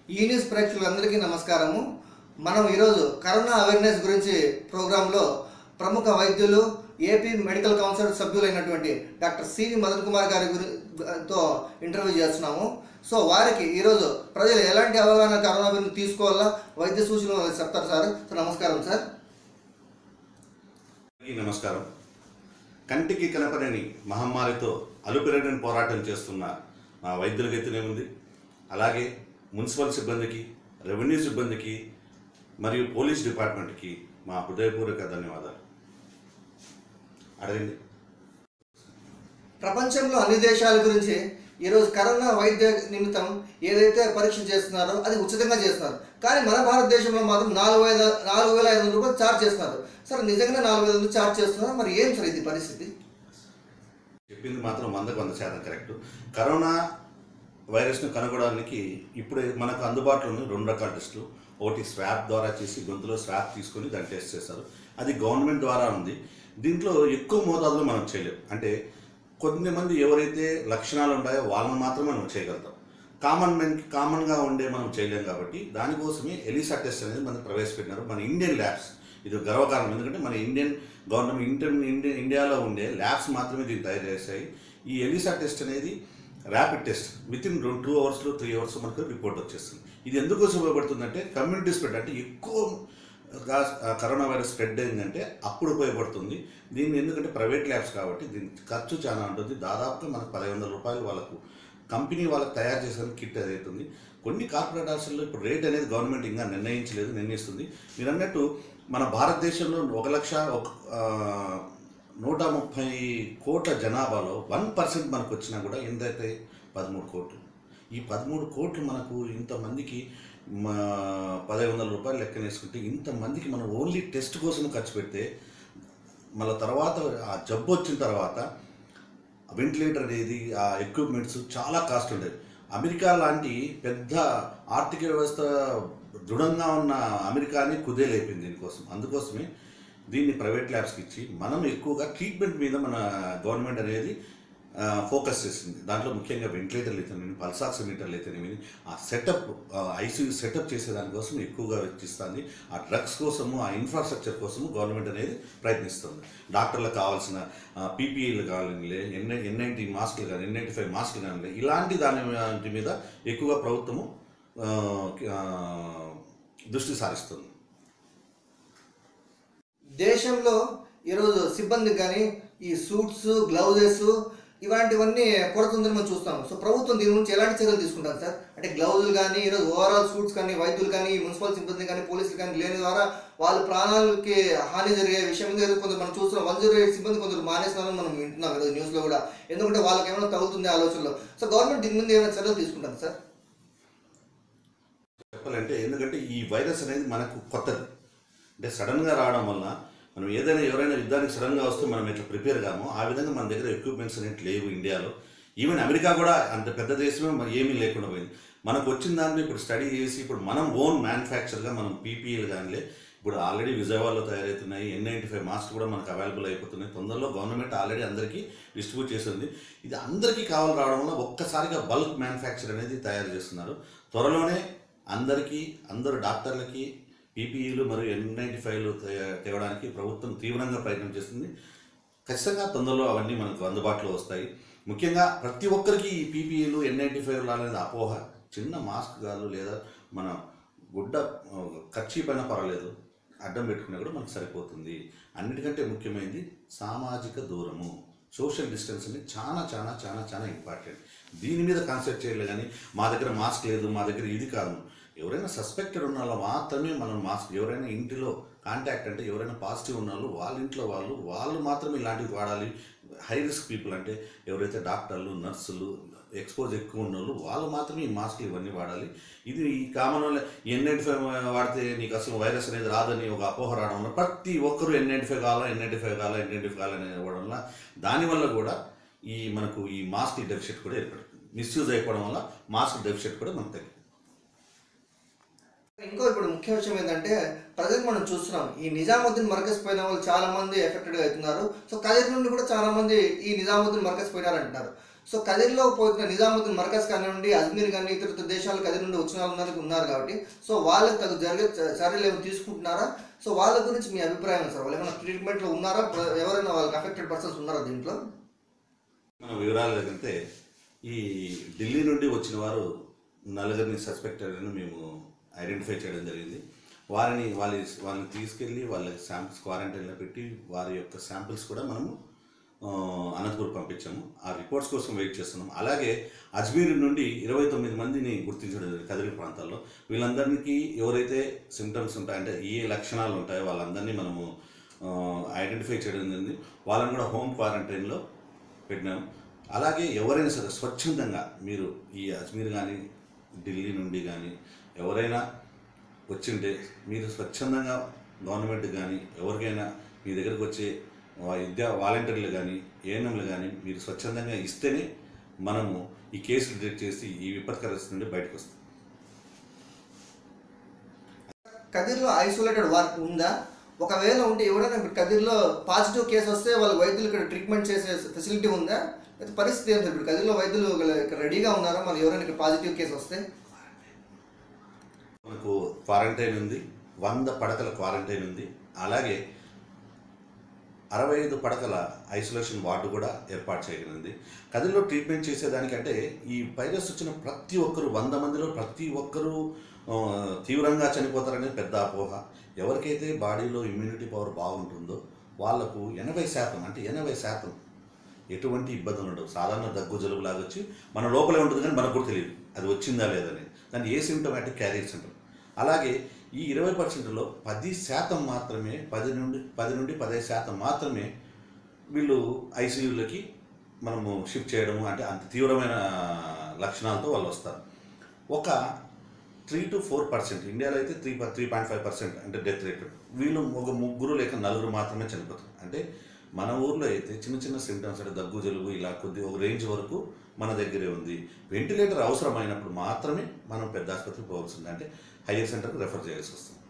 ఈ న్యూస్ ప్రేక్షకులందరికీ నమస్కారము మనం ఈరోజు కరోనా అవేర్నెస్ గురించి ప్రోగ్రాంలో ప్రముఖ వైద్యులు ఏపీ మెడికల్ కౌన్సిల్ సభ్యులైనటువంటి డాక్టర్ సివి మదన్ కుమార్ గారి గురి తో ఇంటర్వ్యూ చేస్తున్నాము సో వారికి ఈరోజు ప్రజలు ఎలాంటి అవగాహన కరోనా గురించి తీసుకోవాలా వైద్య సూచనలు చెప్తారు సార్ సార్ నమస్కారం సార్ అందరికీ నమస్కారం కంటికి కనపడని మహమ్మారితో అలుపెరగని పోరాటం చేస్తున్న మా వైద్యులకు ఎత్తునే ఉంది అలాగే మున్సిపల్ సిబ్బందికి రెవెన్యూ సిబ్బందికి మరియు పోలీస్ డిపార్ట్మెంట్కి మా హృదయపూర్వక ధన్యవాదాలు అడగండి ప్రపంచంలో అన్ని దేశాల గురించి ఈరోజు కరోనా వైద్య నిమిత్తం ఏదైతే పరీక్ష చేస్తున్నారో అది ఉచితంగా చేస్తున్నారు కానీ మన భారతదేశంలో మాత్రం నాలుగు వేల నాలుగు వేల ఐదు వందల రూపాయలు ఛార్జ్ చేస్తున్నారు సార్ నిజంగానే నాలుగు వేల రూపాయలు ఛార్జ్ చేస్తున్నారు మరి ఏం సార్ ఇది పరిస్థితి చెప్పింది మాత్రం వందకు వంద శాతం కరెక్ట్ కరోనా వైరస్ను కనుగొనడానికి ఇప్పుడే మనకు అందుబాటులో ఉన్న రెండు రకాల టెస్టులు ఒకటి స్వాబ్ ద్వారా చేసి గొంతులో స్వాబ్ తీసుకొని దాన్ని టెస్ట్ చేస్తారు అది గవర్నమెంట్ ద్వారా ఉంది దీంట్లో ఎక్కువ మోతాదులో మనం చేయలేం అంటే కొంతమంది ఎవరైతే లక్షణాలు ఉన్నాయో వాళ్ళని మాత్రమే మనం చేయగలుగుతాం కామన్ మెన్ కామన్గా ఉండే మనం చేయలేం కాబట్టి దానికోసమే ఎలిసా టెస్ట్ అనేది మనం ప్రవేశపెట్టినారు మన ఇండియన్ ల్యాబ్స్ ఇది గర్వకారణం ఎందుకంటే మన ఇండియన్ గవర్నమెంట్ ఇండియన్ ఇండియా ఇండియాలో ఉండే ల్యాబ్స్ మాత్రమే దీన్ని తయారు చేస్తాయి ఈ ఎలిసా టెస్ట్ అనేది ర్యాపిడ్ టెస్ట్ విత్ ఇన్ రెండు టూ అవర్స్లో త్రీ అవర్స్ మనకు రిపోర్ట్ వచ్చేస్తుంది ఇది ఎందుకోసం ఉపయోగపడుతుందంటే కమ్యూనిటీ స్ప్రెడ్ అంటే ఎక్కువ గా కరోనా వైరస్ స్ప్రెడ్ అయిందంటే అప్పుడు ఉపయోగపడుతుంది దీన్ని ఎందుకంటే ప్రైవేట్ ల్యాబ్స్ కాబట్టి దీని ఖర్చు చాలా ఉంటుంది దాదాపుగా మనకు పదిహేను వందల రూపాయలు వాళ్ళకు కంపెనీ వాళ్ళకి తయారు చేసిన కిట్ అది అవుతుంది కొన్ని కార్పొరేట్ హాస్టల్లో ఇప్పుడు రేట్ అనేది గవర్నమెంట్ ఇంకా నిర్ణయించలేదు నిర్ణయిస్తుంది మీరు అన్నట్టు మన భారతదేశంలో ఒక లక్ష ఒక ఆ, నూట ముప్పై కోట్ల జనాభాలో వన్ పర్సెంట్ మనకు వచ్చినా కూడా ఎంతైతే పదమూడు కోట్లు ఈ పదమూడు కోట్లు మనకు ఇంతమందికి మా పదిహేను వందల రూపాయలు లెక్కన వేసుకుంటే ఇంతమందికి మనం ఓన్లీ టెస్ట్ కోసం ఖర్చు పెడితే మళ్ళీ తర్వాత ఆ జబ్బు వచ్చిన తర్వాత వెంటిలేటర్ అనేది ఆ ఎక్విప్మెంట్స్ చాలా కాస్ట్ ఉండేది అమెరికా లాంటి పెద్ద ఆర్థిక వ్యవస్థ దృఢంగా ఉన్న అమెరికాని కుదేలైపోయింది దీనికోసం అందుకోసమే దీన్ని ప్రైవేట్ ల్యాబ్స్కి ఇచ్చి మనం ఎక్కువగా ట్రీట్మెంట్ మీద మన గవర్నమెంట్ అనేది ఫోకస్ చేసింది దాంట్లో ముఖ్యంగా వెంటిలేటర్లు అయితేనేమి పల్స్ ఆక్సిమీటర్లు అయితేనేమి ఆ సెటప్ ఐసీయూ సెటప్ చేసే దానికోసం ఎక్కువగా వెచ్చిస్తుంది ఆ డ్రగ్స్ కోసము ఆ ఇన్ఫ్రాస్ట్రక్చర్ కోసము గవర్నమెంట్ అనేది ప్రయత్నిస్తుంది డాక్టర్లకు కావాల్సిన పీపీఈలు కావాలి ఎన్ ఎన్ నైంటీ మాస్కులు కానీ ఎన్ నైంటీ ఫైవ్ మాస్కులు కానీ ఇలాంటి దాని వాటి మీద ఎక్కువగా ప్రభుత్వము ఆ, ఆ, దృష్టి సారిస్తుంది దేశంలో ఈరోజు సిబ్బందికి కానీ ఈ సూట్స్ గ్లౌజెస్ ఇలాంటివన్నీ కొరత ఉందని మనం చూస్తాం సో ప్రభుత్వం దీని గురించి ఎలాంటి చర్యలు తీసుకుంటారు సార్ అంటే గ్లౌజులు కానీ ఈరోజు ఓవరాల్ సూట్స్ కానీ వైద్యులు కానీ మున్సిపల్ సిబ్బంది కానీ పోలీసులు కానీ లేని ద్వారా వాళ్ళ ప్రాణాలకి హాని జరిగే విషయం మీద ఈరోజు కొందరు మనం చూస్తున్నాం వన్ జీరో ఎయిట్ సిబ్బంది కొందరు మానేస్తున్నారని మనం వింటున్నాం ఈరోజు న్యూస్లో కూడా ఎందుకంటే వాళ్ళకి ఏమైనా తగ్గుతుంది ఆలోచనలో సో గవర్నమెంట్ దీని మీద ఏమైనా చర్యలు తీసుకుంటారు సార్ చెప్పాలంటే ఎందుకంటే ఈ వైరస్ అనేది మనకు కొత్తది అంటే సడన్గా రావడం వల్ల మనం ఏదైనా ఎవరైనా యుద్ధానికి సడన్గా వస్తే మనం ఎట్లా ప్రిపేర్ కామో ఆ విధంగా మన దగ్గర ఎక్విప్మెంట్స్ అనేవి లేవు ఇండియాలో ఈవెన్ అమెరికా కూడా అంత పెద్ద దేశమే మరి ఏమీ లేకుండా పోయింది మనకు వచ్చిన దాంట్లో ఇప్పుడు స్టడీ చేసి ఇప్పుడు మనం ఓన్ మ్యానుఫ్యాక్చర్గా మనం పీపీఎల్ కానీ ఇప్పుడు ఆల్రెడీ విజయవాడలో తయారవుతున్నాయి ఎన్ నైంటీ ఫైవ్ మాస్క్ కూడా మనకు అవైలబుల్ అయిపోతున్నాయి తొందరలో గవర్నమెంట్ ఆల్రెడీ అందరికీ డిస్ట్రిబ్యూట్ చేసింది ఇది అందరికీ కావాలి రావడం వల్ల ఒక్కసారిగా బల్క్ మ్యానుఫ్యాక్చర్ అనేది తయారు చేస్తున్నారు త్వరలోనే అందరికీ అందరు డాక్టర్లకి పీపీఈలు మరియు ఎన్ నైంటీ ఫైవ్లు తేవడానికి ప్రభుత్వం తీవ్రంగా ప్రయత్నం చేస్తుంది ఖచ్చితంగా తొందరలో అవన్నీ మనకు అందుబాటులో వస్తాయి ముఖ్యంగా ప్రతి ఒక్కరికి ఈ పీపీఈలు ఎన్ నైంటీ ఫైవ్లు అనేది అపోహ చిన్న మాస్క్ కాదు లేదా మన గుడ్డ ఖర్చీ పైన పర్వాలేదు అడ్డం పెట్టుకున్నా కూడా మనకు సరిపోతుంది అన్నిటికంటే ముఖ్యమైనది సామాజిక దూరము సోషల్ డిస్టెన్స్ అనేది చాలా చాలా చాలా చాలా ఇంపార్టెంట్ దీని మీద కాన్సెప్ట్ చేయలేదు కానీ మా దగ్గర మాస్క్ లేదు మా దగ్గర ఇది కాదు ఎవరైనా సస్పెక్టెడ్ ఉన్న వాళ్ళు మాత్రమే మనం మాస్క్ ఎవరైనా ఇంటిలో కాంటాక్ట్ అంటే ఎవరైనా పాజిటివ్ ఉన్న వాళ్ళు వాళ్ళ ఇంట్లో వాళ్ళు వాళ్ళు మాత్రమే ఇలాంటివి వాడాలి హై రిస్క్ పీపుల్ అంటే ఎవరైతే డాక్టర్లు నర్సులు ఎక్స్పోజ్ ఎక్కువ ఉన్న వాళ్ళు వాళ్ళు మాత్రమే ఈ మాస్క్లు ఇవన్నీ వాడాలి ఇది ఈ కామన్ వల్ల ఎన్ నైంటీ ఫైవ్ వాడితే నీకు అసలు వైరస్ అనేది రాదని ఒక అపోహ రావడం వల్ల ప్రతి ఒక్కరు ఎన్ నైంటీ ఫైవ్ కావాలా ఎన్ నైంటీ ఫైవ్ కావాలా ఎన్ నైంటీ ఫైవ్ కావాలని ఇవ్వడం వల్ల దానివల్ల కూడా ఈ మనకు ఈ మాస్క్ డెఫిషియట్ కూడా ఏర్పడుతుంది మిస్యూజ్ అయిపోవడం వల్ల మాస్క్ డెఫిషియట్ కూడా మనకు తగ్గింది ఇంకో ఇప్పుడు ముఖ్య విషయం ఏంటంటే ప్రజెంట్ మనం చూస్తున్నాం ఈ నిజాముద్దీన్ మర్కజ్ పోయిన వాళ్ళు చాలా మంది ఎఫెక్టెడ్ అవుతున్నారు సో కదిరి నుండి కూడా చాలా మంది ఈ నిజాముద్దీన్ మర్కజ్ పోయినారు అంటున్నారు సో కదిర్లో పోతున్న నిజాముద్దీన్ మర్కజ్ కానివ్వండి అజ్మీర్ కానీ ఇతర ఇతర దేశాలు కదిర్ నుండి వచ్చిన వాళ్ళు ఉన్నారు- ఉన్నారు కాబట్టి సో వాళ్ళకి తగు జరిగే చ- చర్యలు ఏమైనా తీసుకుంటున్నారా సో వాళ్ళ గురించి మీ అభిప్రాయం సార్ వాళ్ళు ఏమైనా ట్రీట్మెంట్లో ఉన్నారా ప్ర- ఎవరైనా వాళ్ళకి అఫెక్టెడ్ పర్సన్స్ ఉన్నారా దీంట్లో మన వివరాలు ఏంటంటే ఈ ఢిల్లీ నుండి వచ్చిన వారు నలుగురిని సస్పెక్టెడ్ అని మేము ఐడెంటిఫై చేయడం జరిగింది వారిని వాళ్ళ వాళ్ళని తీసుకెళ్ళి వాళ్ళ శాంపిల్స్ క్వారంటైన్లో పెట్టి వారి యొక్క శాంపిల్స్ కూడా మనము ఆ, అనంతపూర్ పంపించాము ఆ రిపోర్ట్స్ కోసం వెయిట్ చేస్తున్నాం అలాగే అజ్మీర్ నుండి ఇరవై తొమ్మిది మందిని గుర్తించడం జరిగింది కదిరి ప్రాంతాల్లో వీళ్ళందరికీ ఎవరైతే సిమ్టమ్స్ ఉంటాయో అంటే ఏ లక్షణాలు ఉంటాయో వాళ్ళందరినీ మనము ఐడెంటిఫై చేయడం జరిగింది వాళ్ళని కూడా హోమ్ క్వారంటైన్లో పెట్టినాం అలాగే ఎవరైనా సరే స్వచ్ఛందంగా మీరు ఈ అజ్మీర్ కానీ ఢిల్లీ నుండి కానీ ఎవరైనా వచ్చింటే మీరు స్వచ్ఛందంగా గవర్నమెంట్ కానీ ఎవరికైనా మీ దగ్గరకు వచ్చే వా- విద్యా వాలంటీర్లు కానీ ఏఎన్ఎంలు కానీ మీరు స్వచ్ఛందంగా ఇస్తేనే మనము ఈ కేసు డిటెక్ట్ చేసి ఈ విపత్కర పరిస్థితి నుండి బయటకు వస్తాం కదిర్లో ఐసోలేటెడ్ వార్డ్ ఉందా ఒకవేళ ఉంటే ఎవరైనా ఇప్పుడు కదిర్లో పాజిటివ్ కేసు వస్తే వాళ్ళ వైద్యులు ఇక్కడ ట్రీట్మెంట్ చేసే ఫెసిలిటీ ఉందా అయితే పరిస్థితి ఏంటి ఇప్పుడు కదిర్లో వైద్యులు ఇక్కడ రెడీగా ఉన్నారా మరి ఎవరైనా ఇక్కడ పాజిటివ్ కేసు వస్తే మనకు క్వారంటైన్ ఉంది వంద పడకల క్వారంటైన్ ఉంది అలాగే అరవై ఐదు పడకల ఐసోలేషన్ వార్డు కూడా ఏర్పాటు చేయగలిగింది కదిలో ట్రీట్మెంట్ చేసేదానికంటే ఈ వైరస్ వచ్చిన ప్రతి ఒక్కరు వంద మందిలో ప్రతి ఒక్కరూ ఆ, తీవ్రంగా చనిపోతారనేది పెద్ద అపోహ ఎవరికైతే బాడీలో ఇమ్యూనిటీ పవర్ బాగుంటుందో వాళ్లకు ఎనభై శాతం అంటే ఎనభై శాతం ఎటువంటి ఇబ్బందులు ఉండవు సాధారణ దగ్గు జలుబు లాగా వచ్చి మన లోపలే ఉంటుంది కానీ మనకు కూడా తెలియదు అది వచ్చిందా లేదని దాన్ని ఏ సిమ్టమాటిక్ క్యారియర్స్ అంటారు అలాగే ఈ ఇరవై పర్సెంట్లో పది శాతం మాత్రమే పది నుండి పది నుండి పదహైదు శాతం మాత్రమే వీళ్ళు ఐసీయూలకి మనము షిఫ్ట్ చేయడము అంటే అంత తీవ్రమైన లక్షణాలతో వాళ్ళు వస్తారు ఒక త్రీ టు ఫోర్ పర్సెంట్ ఇండియాలో అయితే three three point five percent అంటే డెత్ రేట్ వీళ్ళు ఒక ముగ్గురు లేక నలుగురు మాత్రమే చనిపోతారు అంటే మన ఊర్లో అయితే చిన్న చిన్న సిమ్టమ్స్ అంటే దగ్గు జలుబు ఇలా కొద్ది ఒక రేంజ్ వరకు మన దగ్గరే ఉంది వెంటిలేటర్ అవసరమైనప్పుడు మాత్రమే మనం పెద్ద ఆసుపత్రికి పోవాల్సింది అంటే హయ్యర్ సెంటర్కి రెఫర్ చేయాల్సి వస్తుంది